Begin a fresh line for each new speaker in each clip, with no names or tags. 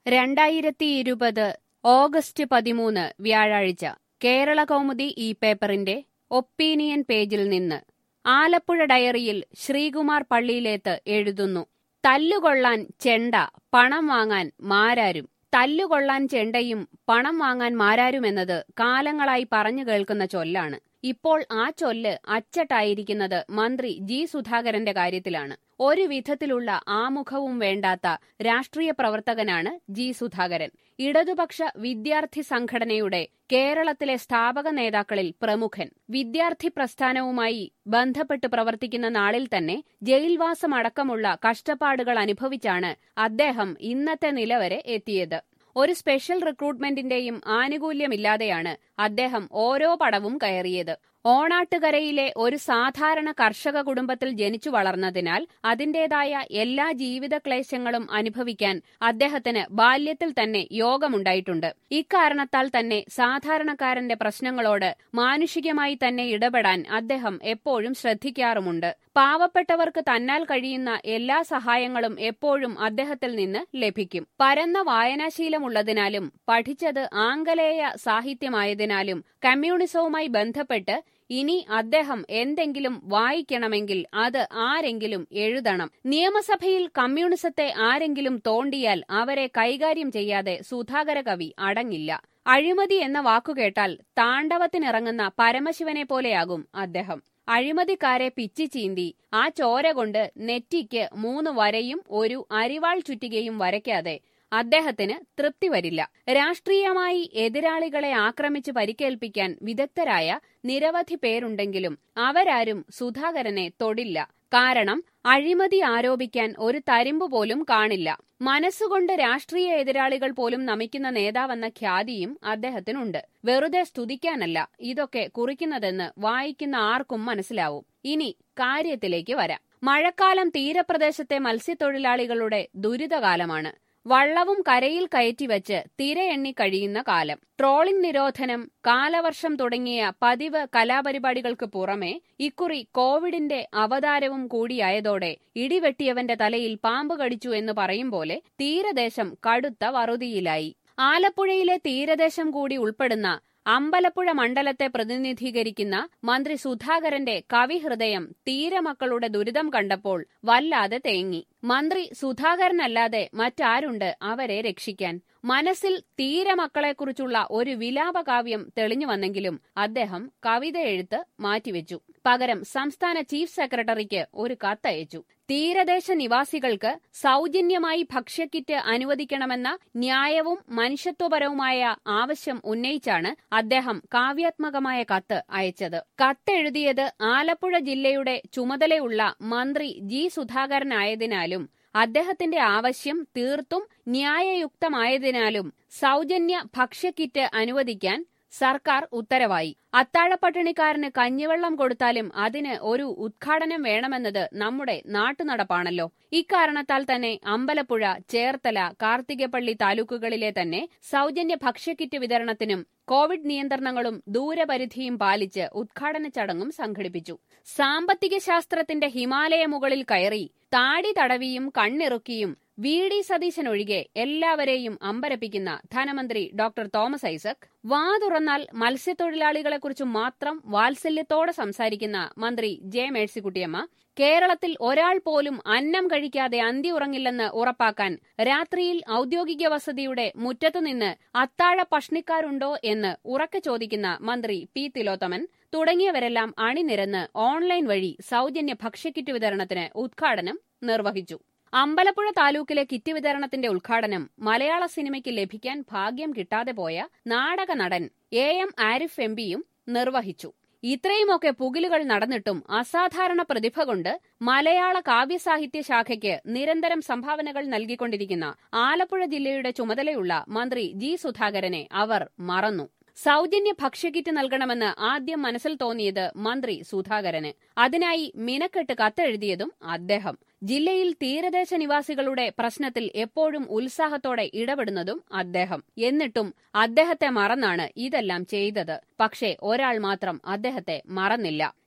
രണ്ടായിരത്തി ഇരുപത് ഓഗസ്റ്റ് പതിമൂന്ന് വ്യാഴാഴ്ച കേരള കൗമുദി ഈ പേപ്പറിന്റെ ഒപ്പീനിയൻ പേജിൽ നിന്ന് ആലപ്പുഴ ഡയറിയിൽ ശ്രീകുമാർ പള്ളിയിലേത്ത് എഴുതുന്നു തല്ലുകൊള്ളാൻ ചെണ്ട പണം വാങ്ങാൻ മാരാരും തല്ലുകൊള്ളാൻ ചെണ്ടയും പണം വാങ്ങാൻ മാരാരുമെന്നത് കാലങ്ങളായി പറഞ്ഞു കേൾക്കുന്ന ചൊല്ലാണ് ഇപ്പോൾ ആ ചൊല്ല് അച്ചട്ടായിരിക്കുന്നത് മന്ത്രി ജി സുധാകരന്റെ കാര്യത്തിലാണ് ഒരു വിധത്തിലുള്ള ആമുഖവും വേണ്ടാത്ത രാഷ്ട്രീയ പ്രവർത്തകനാണ് ജി സുധാകരൻ ഇടതുപക്ഷ വിദ്യാർത്ഥി സംഘടനയുടെ കേരളത്തിലെ സ്ഥാപക നേതാക്കളിൽ പ്രമുഖൻ വിദ്യാർത്ഥി പ്രസ്ഥാനവുമായി ബന്ധപ്പെട്ട് പ്രവർത്തിക്കുന്ന നാളിൽ തന്നെ ജയിൽവാസമടക്കമുള്ള കഷ്ടപ്പാടുകൾ അനുഭവിച്ചാണ് അദ്ദേഹം ഇന്നത്തെ നിലവരെ എത്തിയത് ഒരു സ്പെഷ്യൽ റിക്രൂട്ട്മെന്റിന്റെയും ആനുകൂല്യമില്ലാതെയാണ് അദ്ദേഹം ഓരോ പടവും കയറിയത് ഓണാട്ടുകരയിലെ ഒരു സാധാരണ കർഷക കുടുംബത്തിൽ ജനിച്ചു വളർന്നതിനാൽ അതിന്റേതായ എല്ലാ ജീവിത ക്ലേശങ്ങളും അനുഭവിക്കാൻ അദ്ദേഹത്തിന് ബാല്യത്തിൽ തന്നെ യോഗമുണ്ടായിട്ടുണ്ട് ഇക്കാരണത്താൽ തന്നെ സാധാരണക്കാരന്റെ പ്രശ്നങ്ങളോട് മാനുഷികമായി തന്നെ ഇടപെടാൻ അദ്ദേഹം എപ്പോഴും ശ്രദ്ധിക്കാറുമുണ്ട് പാവപ്പെട്ടവർക്ക് തന്നാൽ കഴിയുന്ന എല്ലാ സഹായങ്ങളും എപ്പോഴും അദ്ദേഹത്തിൽ നിന്ന് ലഭിക്കും പരന്ന വായനാശീലമുള്ളതിനാലും പഠിച്ചത് ആംഗലേയ സാഹിത്യമായതിനാലും കമ്മ്യൂണിസവുമായി ബന്ധപ്പെട്ട് ഇനി അദ്ദേഹം എന്തെങ്കിലും വായിക്കണമെങ്കിൽ അത് ആരെങ്കിലും എഴുതണം നിയമസഭയിൽ കമ്മ്യൂണിസത്തെ ആരെങ്കിലും തോണ്ടിയാൽ അവരെ കൈകാര്യം ചെയ്യാതെ സുധാകര കവി അടങ്ങില്ല അഴിമതി എന്ന വാക്കുകേട്ടാൽ താണ്ഡവത്തിനിറങ്ങുന്ന പരമശിവനെ പോലെയാകും അദ്ദേഹം അഴിമതിക്കാരെ പിച്ചി ചീന്തി ആ ചോര കൊണ്ട് നെറ്റിക്ക് മൂന്ന് വരയും ഒരു അരിവാൾ ചുറ്റികയും വരയ്ക്കാതെ അദ്ദേഹത്തിന് തൃപ്തി വരില്ല രാഷ്ട്രീയമായി എതിരാളികളെ ആക്രമിച്ച് പരിക്കേൽപ്പിക്കാൻ വിദഗ്ധരായ നിരവധി പേരുണ്ടെങ്കിലും അവരാരും സുധാകരനെ തൊടില്ല കാരണം അഴിമതി ആരോപിക്കാൻ ഒരു തരിമ്പ് പോലും കാണില്ല മനസ്സുകൊണ്ട് രാഷ്ട്രീയ എതിരാളികൾ പോലും നമിക്കുന്ന നേതാവെന്ന ഖ്യാതിയും അദ്ദേഹത്തിനുണ്ട് വെറുതെ സ്തുതിക്കാനല്ല ഇതൊക്കെ കുറിക്കുന്നതെന്ന് വായിക്കുന്ന ആർക്കും മനസ്സിലാവും ഇനി കാര്യത്തിലേക്ക് വരാം മഴക്കാലം തീരപ്രദേശത്തെ മത്സ്യത്തൊഴിലാളികളുടെ ദുരിതകാലമാണ് വള്ളവും കരയിൽ കയറ്റിവച്ച് തിരയെണ്ണി കഴിയുന്ന കാലം ട്രോളിംഗ് നിരോധനം കാലവർഷം തുടങ്ങിയ പതിവ് കലാപരിപാടികൾക്ക് പുറമെ ഇക്കുറി കോവിഡിന്റെ അവതാരവും കൂടിയായതോടെ ഇടിവെട്ടിയവന്റെ തലയിൽ പാമ്പ് കടിച്ചു എന്ന് പറയും പോലെ തീരദേശം കടുത്ത വറുതിയിലായി ആലപ്പുഴയിലെ തീരദേശം കൂടി ഉൾപ്പെടുന്ന അമ്പലപ്പുഴ മണ്ഡലത്തെ പ്രതിനിധീകരിക്കുന്ന മന്ത്രി സുധാകരന്റെ കവിഹൃദയം തീരമക്കളുടെ ദുരിതം കണ്ടപ്പോൾ വല്ലാതെ തേങ്ങി മന്ത്രി സുധാകരനല്ലാതെ മറ്റാരുണ്ട് അവരെ രക്ഷിക്കാൻ മനസ്സിൽ തീരമക്കളെക്കുറിച്ചുള്ള ഒരു വിലാപകാവ്യം തെളിഞ്ഞു വന്നെങ്കിലും അദ്ദേഹം കവിത എഴുത്ത് മാറ്റിവെച്ചു പകരം സംസ്ഥാന ചീഫ് സെക്രട്ടറിക്ക് ഒരു കത്തയച്ചു തീരദേശ നിവാസികൾക്ക് സൗജന്യമായി ഭക്ഷ്യക്കിറ്റ് അനുവദിക്കണമെന്ന ന്യായവും മനുഷ്യത്വപരവുമായ ആവശ്യം ഉന്നയിച്ചാണ് അദ്ദേഹം കാവ്യാത്മകമായ കത്ത് അയച്ചത് കത്തെഴുതിയത് ആലപ്പുഴ ജില്ലയുടെ ചുമതലയുള്ള മന്ത്രി ജി സുധാകരനായതിനാലും അദ്ദേഹത്തിന്റെ ആവശ്യം തീർത്തും ന്യായയുക്തമായതിനാലും സൗജന്യ ഭക്ഷ്യക്കിറ്റ് അനുവദിക്കാൻ സർക്കാർ ഉത്തരവായി അത്താഴപ്പട്ടിണിക്കാരന് കഞ്ഞിവെള്ളം കൊടുത്താലും അതിന് ഒരു ഉദ്ഘാടനം വേണമെന്നത് നമ്മുടെ നാട്ടുനടപ്പാണല്ലോ ഇക്കാരണത്താൽ തന്നെ അമ്പലപ്പുഴ ചേർത്തല കാർത്തികപ്പള്ളി താലൂക്കുകളിലെ തന്നെ സൗജന്യ ഭക്ഷ്യക്കിറ്റ് വിതരണത്തിനും കോവിഡ് നിയന്ത്രണങ്ങളും ദൂരപരിധിയും പാലിച്ച് ഉദ്ഘാടന ചടങ്ങും സംഘടിപ്പിച്ചു സാമ്പത്തിക ശാസ്ത്രത്തിന്റെ ഹിമാലയ മുകളിൽ കയറി താടി തടവിയും കണ്ണിറുക്കിയും വി ഡി സതീശൻ ഒഴികെ എല്ലാവരെയും അമ്പരപ്പിക്കുന്ന ധനമന്ത്രി ഡോക്ടർ തോമസ് ഐസക് വാ തുറന്നാൽ മത്സ്യത്തൊഴിലാളികളെക്കുറിച്ച് മാത്രം വാത്സല്യത്തോടെ സംസാരിക്കുന്ന മന്ത്രി ജെ മേഴ്സിക്കുട്ടിയമ്മ കേരളത്തിൽ ഒരാൾ പോലും അന്നം കഴിക്കാതെ അന്തി ഉറങ്ങില്ലെന്ന് ഉറപ്പാക്കാൻ രാത്രിയിൽ ഔദ്യോഗിക വസതിയുടെ മുറ്റത്തുനിന്ന് അത്താഴ പഷ്ണിക്കാരുണ്ടോ എന്ന് ഉറക്കെ ചോദിക്കുന്ന മന്ത്രി പി തിലോത്തമൻ തുടങ്ങിയവരെല്ലാം അണിനിരന്ന് ഓൺലൈൻ വഴി സൗജന്യ ഭക്ഷ്യക്കിറ്റ് വിതരണത്തിന് ഉദ്ഘാടനം നിർവഹിച്ചു അമ്പലപ്പുഴ താലൂക്കിലെ കിറ്റ് വിതരണത്തിന്റെ ഉദ്ഘാടനം മലയാള സിനിമയ്ക്ക് ലഭിക്കാൻ ഭാഗ്യം കിട്ടാതെ പോയ നാടക നടൻ എ എം ആരിഫ് എം പിയും നിർവഹിച്ചു ഇത്രയുമൊക്കെ പുകിലുകൾ നടന്നിട്ടും അസാധാരണ പ്രതിഭ കൊണ്ട് മലയാള കാവ്യസാഹിത്യ ശാഖയ്ക്ക് നിരന്തരം സംഭാവനകൾ നൽകിക്കൊണ്ടിരിക്കുന്ന ആലപ്പുഴ ജില്ലയുടെ ചുമതലയുള്ള മന്ത്രി ജി സുധാകരനെ അവർ മറന്നു സൗജന്യ ഭക്ഷ്യക്കിറ്റ് നൽകണമെന്ന് ആദ്യം മനസ്സിൽ തോന്നിയത് മന്ത്രി സുധാകരന് അതിനായി മിനക്കെട്ട് കത്തെഴുതിയതും അദ്ദേഹം ജില്ലയിൽ തീരദേശ നിവാസികളുടെ പ്രശ്നത്തിൽ എപ്പോഴും ഉത്സാഹത്തോടെ ഇടപെടുന്നതും അദ്ദേഹം എന്നിട്ടും അദ്ദേഹത്തെ മറന്നാണ് ഇതെല്ലാം ചെയ്തത് പക്ഷേ ഒരാൾ മാത്രം അദ്ദേഹത്തെ മറന്നില്ല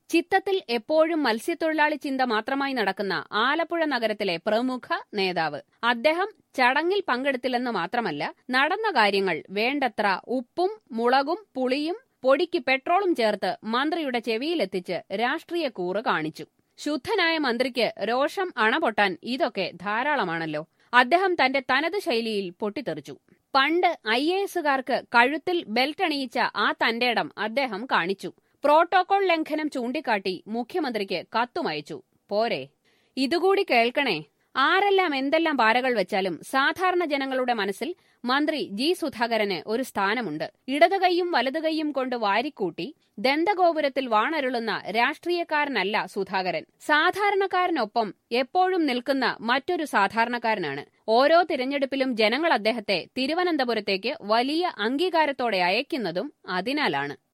ചിത്തത്തിൽ എപ്പോഴും മത്സ്യത്തൊഴിലാളി ചിന്ത മാത്രമായി നടക്കുന്ന ആലപ്പുഴ നഗരത്തിലെ പ്രമുഖ നേതാവ് അദ്ദേഹം ചടങ്ങിൽ പങ്കെടുത്തില്ലെന്ന് മാത്രമല്ല നടന്ന കാര്യങ്ങൾ വേണ്ടത്ര ഉപ്പും മുളകും പുളിയും പൊടിക്ക് പെട്രോളും ചേർത്ത് മന്ത്രിയുടെ ചെവിയിലെത്തിച്ച് രാഷ്ട്രീയ കൂറ് കാണിച്ചു ശുദ്ധനായ മന്ത്രിക്ക് രോഷം അണപൊട്ടാൻ ഇതൊക്കെ ധാരാളമാണല്ലോ അദ്ദേഹം തന്റെ തനത് ശൈലിയിൽ പൊട്ടിത്തെറിച്ചു പണ്ട് ഐ എ എസുകാർക്ക് കഴുത്തിൽ ബെൽറ്റ് അണിയിച്ച ആ തന്റേടം അദ്ദേഹം കാണിച്ചു പ്രോട്ടോകോൾ ലംഘനം ചൂണ്ടിക്കാട്ടി മുഖ്യമന്ത്രിക്ക് കത്തുമയച്ചു പോരെ ഇതുകൂടി കേൾക്കണേ ആരെല്ലാം എന്തെല്ലാം പാരകൾ വെച്ചാലും സാധാരണ ജനങ്ങളുടെ മനസ്സിൽ മന്ത്രി ജി സുധാകരന് ഒരു സ്ഥാനമുണ്ട് ഇടതുകൈയും വലതുകൈയും കൊണ്ട് വാരിക്കൂട്ടി ദന്തഗോപുരത്തിൽ വാണരുളുന്ന രാഷ്ട്രീയക്കാരനല്ല സുധാകരൻ സാധാരണക്കാരനൊപ്പം എപ്പോഴും നിൽക്കുന്ന മറ്റൊരു സാധാരണക്കാരനാണ് ഓരോ തിരഞ്ഞെടുപ്പിലും ജനങ്ങൾ അദ്ദേഹത്തെ തിരുവനന്തപുരത്തേക്ക് വലിയ അംഗീകാരത്തോടെ അയക്കുന്നതും അതിനാലാണ്